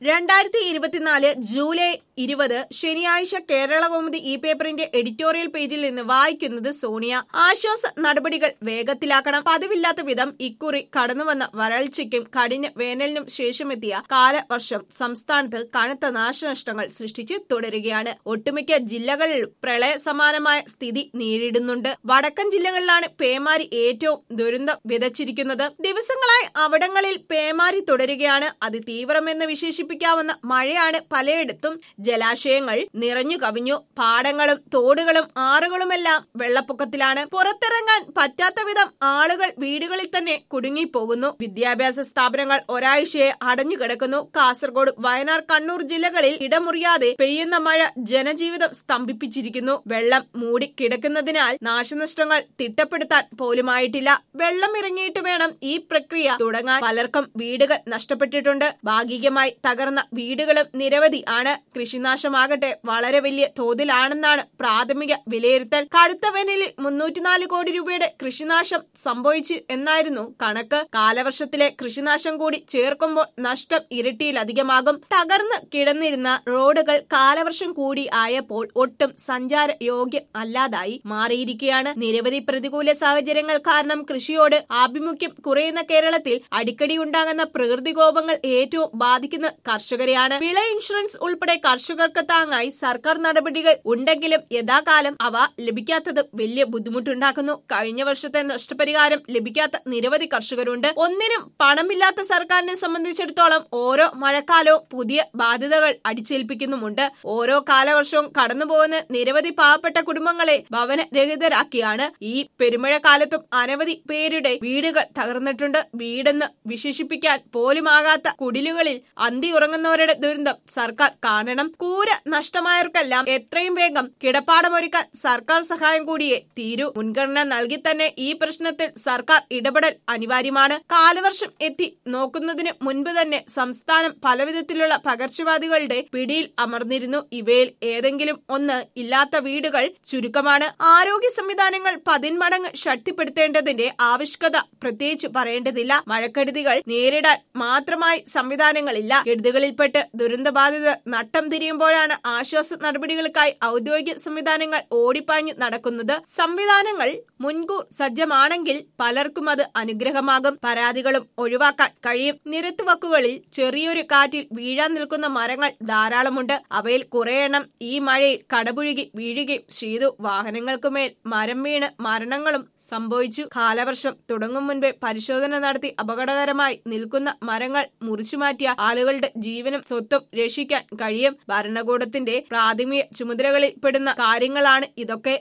രണ്ടായിരത്തി ഇരുപത്തിനാല് ജൂലൈ ഇരുപത് ശനിയാഴ്ച കേരളകൗമുദി ഈ പേപ്പറിന്റെ എഡിറ്റോറിയൽ പേജിൽ നിന്ന് വായിക്കുന്നത് സോണിയ ആശ്വാസ നടപടികൾ വേഗത്തിലാക്കണം പതിവില്ലാത്ത വിധം ഇക്കുറി കടന്നുവന്ന വരൾച്ചയ്ക്കും കഠിന വേനലിനും ശേഷമെത്തിയ കാലവർഷം സംസ്ഥാനത്ത് കനത്ത നാശനഷ്ടങ്ങൾ സൃഷ്ടിച്ച് തുടരുകയാണ് ഒട്ടുമിക്ക ജില്ലകളിലും പ്രളയ സമാനമായ സ്ഥിതി നേരിടുന്നുണ്ട് വടക്കൻ ജില്ലകളിലാണ് പേമാരി ഏറ്റവും ദുരന്തം വിതച്ചിരിക്കുന്നത് ദിവസങ്ങളായി അവിടങ്ങളിൽ പേമാരി തുടരുകയാണ് അതിതീവ്രമെന്ന് വിശേഷിപ്പിക്കാവുന്ന മഴയാണ് പലയിടത്തും ജലാശയങ്ങൾ നിറഞ്ഞു കവിഞ്ഞു പാടങ്ങളും തോടുകളും ആറുകളുമെല്ലാം വെള്ളപ്പൊക്കത്തിലാണ് പുറത്തിറങ്ങാൻ പറ്റാത്ത വിധം ആളുകൾ വീടുകളിൽ തന്നെ കുടുങ്ങിപ്പോകുന്നു വിദ്യാഭ്യാസ സ്ഥാപനങ്ങൾ ഒരാഴ്ചയെ അടഞ്ഞു കിടക്കുന്നു കാസർഗോഡ് വയനാട് കണ്ണൂർ ജില്ലകളിൽ ഇടമുറിയാതെ പെയ്യുന്ന മഴ ജനജീവിതം സ്തംഭിപ്പിച്ചിരിക്കുന്നു വെള്ളം മൂടി കിടക്കുന്നതിനാൽ നാശനഷ്ടങ്ങൾ തിട്ടപ്പെടുത്താൻ പോലുമായിട്ടില്ല വെള്ളം ഇറങ്ങിയിട്ട് വേണം ഈ പ്രക്രിയ തുടങ്ങാൻ പലർക്കും വീടുകൾ നഷ്ടപ്പെട്ടിട്ടുണ്ട് ഭാഗികമായി തകർന്ന വീടുകളും നിരവധി ആണ് കൃഷിനാശമാകട്ടെ വളരെ വലിയ തോതിലാണെന്നാണ് പ്രാഥമിക വിലയിരുത്തൽ കടുത്ത വേനലിൽ മുന്നൂറ്റിനാല് കോടി രൂപയുടെ കൃഷിനാശം സംഭവിച്ചു എന്നായിരുന്നു കണക്ക് കാലവർഷത്തിലെ കൃഷിനാശം കൂടി ചേർക്കുമ്പോൾ നഷ്ടം ഇരട്ടിയിലധികമാകും തകർന്ന് കിടന്നിരുന്ന റോഡുകൾ കാലവർഷം കൂടി ആയപ്പോൾ ഒട്ടും സഞ്ചാര യോഗ്യം അല്ലാതായി മാറിയിരിക്കുകയാണ് നിരവധി പ്രതികൂല സാഹചര്യങ്ങൾ കാരണം കൃഷിയോട് ആഭിമുഖ്യം കുറയുന്ന കേരളത്തിൽ അടിക്കടി ഉണ്ടാകുന്ന പ്രകൃതികോപങ്ങൾ ഏറ്റവും ബാധിക്കുന്ന കർഷകരെയാണ് വിള ഇൻഷുറൻസ് ഉൾപ്പെടെ കർഷകർക്ക് താങ്ങായി സർക്കാർ നടപടികൾ ഉണ്ടെങ്കിലും യഥാകാലം അവ ലഭിക്കാത്തത് വലിയ ബുദ്ധിമുട്ടുണ്ടാക്കുന്നു കഴിഞ്ഞ വർഷത്തെ നഷ്ടപരിഹാരം ലഭിക്കാത്ത നിരവധി കർഷകരുണ്ട് ഒന്നിനും പണമില്ലാത്ത സർക്കാരിനെ സംബന്ധിച്ചിടത്തോളം ഓരോ മഴക്കാലവും പുതിയ ബാധ്യതകൾ അടിച്ചേൽപ്പിക്കുന്നുമുണ്ട് ഓരോ കാലവർഷവും കടന്നുപോകുന്ന നിരവധി പാവപ്പെട്ട കുടുംബങ്ങളെ ഭവനരഹിതരാക്കിയാണ് ഈ പെരുമഴക്കാലത്തും അനവധി പേരുടെ വീടുകൾ തകർന്നിട്ടുണ്ട് വീടെന്ന് വിശേഷിപ്പിക്കാൻ പോലുമാകാത്ത കുടിലുകളിൽ അന്തി ഉറങ്ങുന്നവരുടെ ദുരന്തം സർക്കാർ കാണണം കൂര നഷ്ടമായവർക്കെല്ലാം എത്രയും വേഗം കിടപ്പാടമൊരുക്കാൻ സർക്കാർ സഹായം കൂടിയേ തീരൂ മുൻഗണന നൽകി തന്നെ ഈ പ്രശ്നത്തിൽ സർക്കാർ ഇടപെടൽ അനിവാര്യമാണ് കാലവർഷം എത്തി നോക്കുന്നതിന് മുൻപ് തന്നെ സംസ്ഥാനം പലവിധത്തിലുള്ള പകർച്ചവ്യാധികളുടെ പിടിയിൽ അമർന്നിരുന്നു ഇവയിൽ ഏതെങ്കിലും ഒന്ന് ഇല്ലാത്ത വീടുകൾ ചുരുക്കമാണ് ആരോഗ്യ സംവിധാനങ്ങൾ പതിന്മടങ്ങ് ശക്തിപ്പെടുത്തേണ്ടതിന്റെ ആവശ്യകത പ്രത്യേകിച്ച് പറയേണ്ടതില്ല മഴക്കെടുതികൾ നേരിടാൻ മാത്രമായി സംവിധാനങ്ങളില്ല കെടുതികളിൽപ്പെട്ട് ദുരന്തബാധിതർ നട്ടം തിരിയുമ്പോഴാണ് ആശ്വാസ നടപടികൾക്കായി ഔദ്യോഗിക സംവിധാനങ്ങൾ ഓടിപ്പാഞ്ഞു നടക്കുന്നത് സംവിധാനങ്ങൾ മുൻകൂർ സജ്ജമാണെങ്കിൽ പലർക്കും അത് അനുഗ്രഹമാകും പരാതികളും ഒഴിവാക്കാൻ കഴിയും നിരത്തുവക്കുകളിൽ ചെറിയൊരു കാറ്റിൽ വീഴാൻ നിൽക്കുന്ന മരങ്ങൾ ധാരാളമുണ്ട് അവയിൽ കുറെയെണ്ണം ഈ മഴയിൽ കടപുഴുകി വീഴുകയും ചെയ്തു വാഹനങ്ങൾക്കുമേൽ മരം വീണ് മരണങ്ങളും സംഭവിച്ചു കാലവർഷം തുടങ്ങും മുൻപേ പരിശോധന നടത്തി അപകടകരമായി നിൽക്കുന്ന മരങ്ങൾ മുറിച്ചു മാറ്റിയ ആളുകളുടെ ജീവനും സ്വത്തും രക്ഷിക്കാൻ കഴിയും ഭരണകൂടത്തിന്റെ പ്രാഥമിക ചുമതലകളിൽ പെടുന്ന കാര്യങ്ങളാണ് ഇതൊക്കെ